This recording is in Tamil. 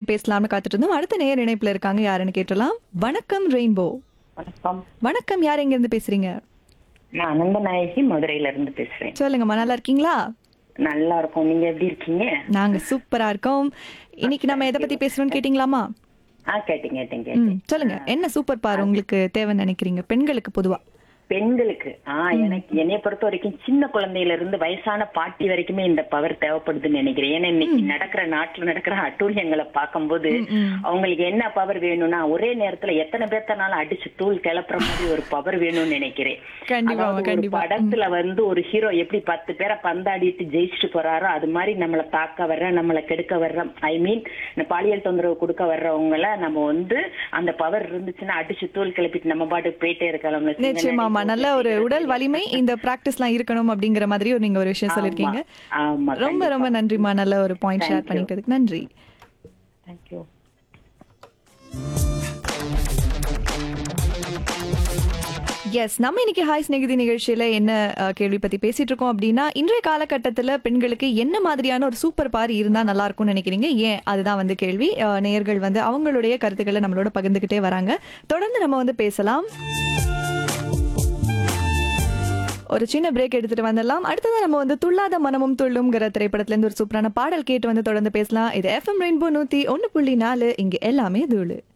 பேசலாம்னு காத்துட்டு இருந்தோம் அடுத்த நேர் இணைப்புல இருக்காங்க யாருன்னு கேட்டலாம் வணக்கம் ரெயின்போ வணக்கம் வணக்கம் யார் எங்க இருந்து பேசுறீங்க நான் அனந்தநாயகி மதுரையில இருந்து பேசுறேன் சொல்லுங்கம்மா நல்லா இருக்கீங்களா நல்லா இருக்கும் நீங்க எப்படி இருக்கீங்க நாங்க சூப்பரா இருக்கோம் இன்னைக்கு நம்ம எதை பத்தி பேசுறோம்னு கேட்டிங்களாமா ஆ கேட்டீங்க கேட்டீங்க கேட்டீங்க. ம் சொல்லுங்க என்ன சூப்பர் பார் உங்களுக்கு தேவைன்னு நினைக்கிறீங்க பெண்களுக்கு பொதுவா பெண்களுக்கு ஆ எனக்கு என்னைய பொறுத்த வரைக்கும் சின்ன குழந்தையில இருந்து வயசான பாட்டி வரைக்குமே இந்த பவர் தேவைப்படுதுன்னு நினைக்கிறேன் ஏன்னா இன்னைக்கு நடக்கிற நாட்டுல நடக்கிற அட்டூழியங்களை பார்க்கும்போது அவங்களுக்கு என்ன பவர் வேணும்னா ஒரே நேரத்துல எத்தனை பேர்த்தனால அடிச்சு தூள் கிளப்புற மாதிரி ஒரு பவர் வேணும்னு நினைக்கிறேன் கண்டிப்பா, அதாவது ஒரு கண்டிப்பா. படத்துல வந்து ஒரு ஹீரோ எப்படி பத்து பேரை பந்தாடிட்டு ஜெயிச்சுட்டு போறாரோ அது மாதிரி நம்மள தாக்க வர்ற நம்மள கெடுக்க வர்ற ஐ மீன் இந்த பாலியல் தொந்தரவு கொடுக்க வர்றவங்கள நம்ம வந்து அந்த பவர் இருந்துச்சுன்னா அடிச்சு தூள் கிளப்பிட்டு நம்ம பாட்டுக்கு போயிட்டே இருக்கலாம் நிச்சயமாமா நல்ல ஒரு உடல் வலிமை இந்த பிராக்டிஸ்லாம் இருக்கணும் அப்படிங்கிற மாதிரி ஒரு நீங்க ஒரு விஷயம் சொல்லிருக்கீங்க ஆமா ரொம்ப ரொம்ப நன்றிமா நல்ல ஒரு பாயிண்ட் ஷேர் பண்ணிக்கிறதுக்கு நன்றி தேங்க்யூ எஸ் நம்ம இன்னைக்கு ஹாய் ஸ்நேகிதி நிகழ்ச்சியில என்ன அஹ், கேள்வி பத்தி பேசிட்டு இருக்கோம் அப்படின்னா இன்றைய காலகட்டத்துல பெண்களுக்கு என்ன மாதிரியான ஒரு சூப்பர் பார் இருந்தா நல்லா இருக்கும்னு நினைக்கிறீங்க ஏன் அதுதான் வந்து கேள்வி அஹ், நேயர்கள் வந்து அவங்களுடைய கருத்துக்களை நம்மளோட பகிர்ந்துகிட்டே வராங்க தொடர்ந்து நம்ம வந்து பேசலாம் ஒரு சின்ன பிரேக் எடுத்துட்டு வந்துடலாம் அடுத்ததான் நம்ம வந்து துள்ளாத மனமும் துள்ளும்ங்கிற திரைப்படத்துல இருந்து ஒரு சூப்பரான பாடல் கேட்டு வந்து தொடர்ந்து பேசலாம் இது எஃப்எம் ரெயின்போ நூத்தி ஒன்னு புள்ளி நாலு இங்க எல்லாமே தூளு